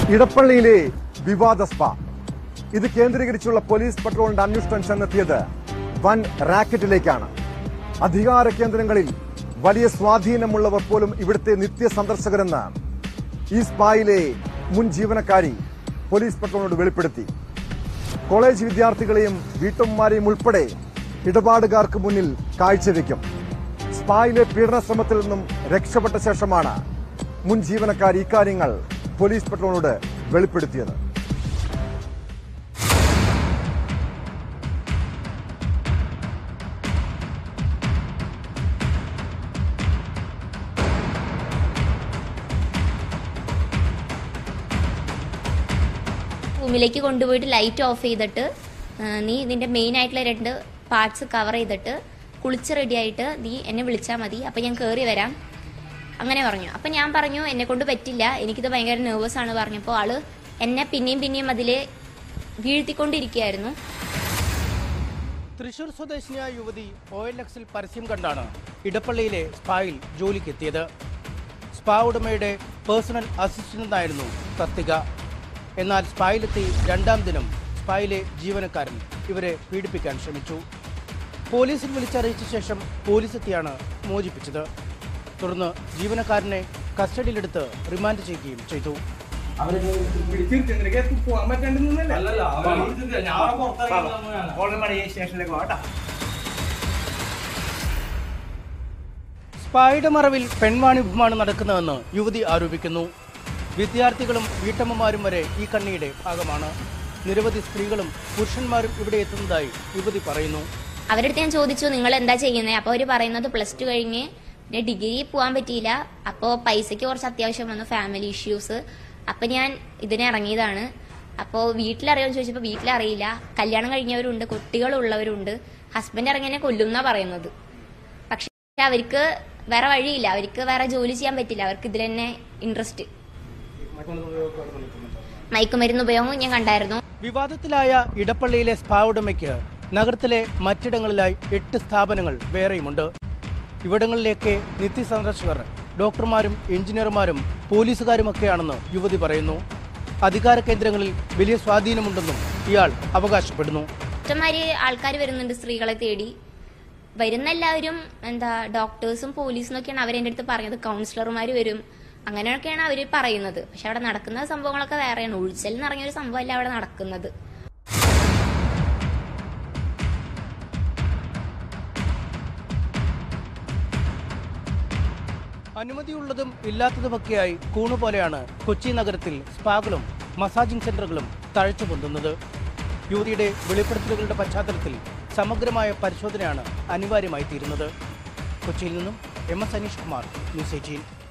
ഇടപ്പള്ളിയിലെ വിവാദ സ്പാ ഇത് കേന്ദ്രീകരിച്ചുള്ള പോലീസ് പട്രോളിന്റെ അന്വേഷണം ചെന്നെത്തിയത് വൻ റാക്കറ്റിലേക്കാണ് അധികാര കേന്ദ്രങ്ങളിൽ വലിയ സ്വാധീനമുള്ളവർ പോലും ഇവിടുത്തെ നിത്യ സന്ദർശകരെന്ന് ഈ സ്പായിലെ മുൻ ജീവനക്കാരി പോലീസ് പട്രോളിനോട് വെളിപ്പെടുത്തി കോളേജ് വിദ്യാർത്ഥികളെയും വീട്ടമ്മമാരെയും ഉൾപ്പെടെ ഇടപാടുകാർക്ക് മുന്നിൽ കാഴ്ചവെക്കും സ്പായിലെ പീഡന ശ്രമത്തിൽ നിന്നും രക്ഷപ്പെട്ട ശേഷമാണ് മുൻ ജീവനക്കാർ ഇക്കാര്യങ്ങൾ പോലീസ് പട്രോളിനോട് വെളിപ്പെടുത്തിയത് റൂമിലേക്ക് കൊണ്ടുപോയിട്ട് ലൈറ്റ് ഓഫ് ചെയ്തിട്ട് ആ, നീ നിന്റെ മെയിൻ ആയിട്ടുള്ള രണ്ട് പാർട്സ് കവർ ചെയ്തിട്ട് കുളിച്ച് റെഡി ആയിട്ട് നീ എന്നെ വിളിച്ചാൽ മതി അപ്പം ഞാൻ കയറി വരാം അങ്ങനെ പറഞ്ഞു അപ്പം ഞാൻ പറഞ്ഞു എന്നെ കൊണ്ട് പറ്റില്ല എനിക്കിത് ഭയങ്കര നെർവസ് ആണ് പറഞ്ഞപ്പോൾ ആള് എന്നെ പിന്നെയും പിന്നെയും അതിൽ വീഴ്ത്തിക്കൊണ്ടിരിക്കുകയായിരുന്നു തൃശൂർ സ്വദേശിനിയായ യുവതി ഒ എൽ എക്സിൽ പരസ്യം കണ്ടാണ് ഇടപ്പള്ളിയിലെ സ്പായിൽ ജോലിക്കെത്തിയത് സ്പാ ഉടമയുടെ പേഴ്സണൽ അസിസ്റ്റന്റായിരുന്നു തത്തിക എന്നാൽ സ്പായിലെത്തി രണ്ടാം ദിനം സ്പായിലെ ജീവനക്കാരൻ ഇവരെ പീഡിപ്പിക്കാൻ ശ്രമിച്ചു പോലീസിൽ വിളിച്ചറിയിച്ച ശേഷം പോലീസ് എത്തിയാണ് മോചിപ്പിച്ചത് തുടർന്ന് ജീവനക്കാരനെ കസ്റ്റഡിയിലെടുത്ത് റിമാൻഡ് ചെയ്യുകയും ചെയ്തു സ്പായുടെ മറവിൽ പെൺവാണിഭമാണ് നടക്കുന്നതെന്ന് യുവതി ആരോപിക്കുന്നു വിദ്യാർത്ഥികളും വീട്ടമ്മമാരും വരെ ഈ കണ്ണിയുടെ ഭാഗമാണ് നിരവധി സ്ത്രീകളും പുരുഷന്മാരും ഇവിടെ എത്തുന്നതായി യുവതി പറയുന്നു അവരുടെ അടുത്ത് ഞാൻ ചോദിച്ചു നിങ്ങൾ എന്താ ചെയ്യുന്നത് അപ്പോൾ അവർ പറയുന്നത് പ്ലസ് ടു കഴിഞ്ഞ് പിന്നെ ഡിഗ്രി പോകാൻ പറ്റിയില്ല അപ്പോൾ പൈസയ്ക്ക് കുറച്ച് അത്യാവശ്യം വന്നു ഫാമിലി ഇഷ്യൂസ് അപ്പം ഞാൻ ഇതിന് ഇറങ്ങിയതാണ് അപ്പോൾ വീട്ടിലറിയാമെന്ന് ചോദിച്ചപ്പോൾ വീട്ടിലറിയില്ല കല്യാണം കഴിഞ്ഞവരുണ്ട് കുട്ടികളുള്ളവരുണ്ട് ഹസ്ബൻഡ് ഇറങ്ങിനെ കൊല്ലും എന്നാ പറയുന്നത് പക്ഷെ അവർക്ക് വേറെ വഴിയില്ല അവർക്ക് വേറെ ജോലി ചെയ്യാൻ പറ്റില്ല അവർക്ക് ഇതിൽ തന്നെ ഇൻട്രസ്റ്റ് മയക്കുമരുന്ന് ഉപയോഗം ഞാൻ കണ്ടായിരുന്നു വിവാദത്തിലായ ഇടപ്പള്ളിയിലെ സ്പാ ഉടമയ്ക്ക് നഗരത്തിലെ മറ്റിടങ്ങളിലായി എട്ട് സ്ഥാപനങ്ങൾ വേറെയുമുണ്ട് ഇവിടങ്ങളിലേക്ക് നിത്യസന്ദർശകർ ഡോക്ടർമാരും എഞ്ചിനീയർമാരും പോലീസുകാരുമൊക്കെയാണെന്ന് യുവതി പറയുന്നു അധികാര കേന്ദ്രങ്ങളിൽ വലിയ സ്വാധീനമുണ്ടെന്നും ഇയാൾ അവകാശപ്പെടുന്നു ഇഷ്ടംമാതിരി ആൾക്കാർ വരുന്നുണ്ട് സ്ത്രീകളെ തേടി വരുന്ന എല്ലാവരും എന്താ ഡോക്ടേഴ്സും പോലീസും ഒക്കെയാണ് അവരെൻ്റെ അടുത്ത് പറഞ്ഞത് കൗൺസിലർമാർ വരും അങ്ങനെയൊക്കെയാണ് അവർ പറയുന്നത് പക്ഷെ അവിടെ നടക്കുന്ന സംഭവങ്ങളൊക്കെ വേറെയാണ് ഒഴിച്ചൽ എന്ന് പറഞ്ഞൊരു സംഭവമല്ല അവിടെ നടക്കുന്നത് അനുമതിയുള്ളതും ഇല്ലാത്തതുമൊക്കെയായി കൂണുപോലെയാണ് കൊച്ചി നഗരത്തിൽ സ്പാകളും മസാജിംഗ് സെന്ററുകളും തഴച്ചു പൊന്തുന്നത് യുവതിയുടെ വെളിപ്പെടുത്തലുകളുടെ പശ്ചാത്തലത്തിൽ സമഗ്രമായ പരിശോധനയാണ് അനിവാര്യമായി തീരുന്നത് കൊച്ചിയിൽ നിന്നും M S Aneesh Kumar news eighteen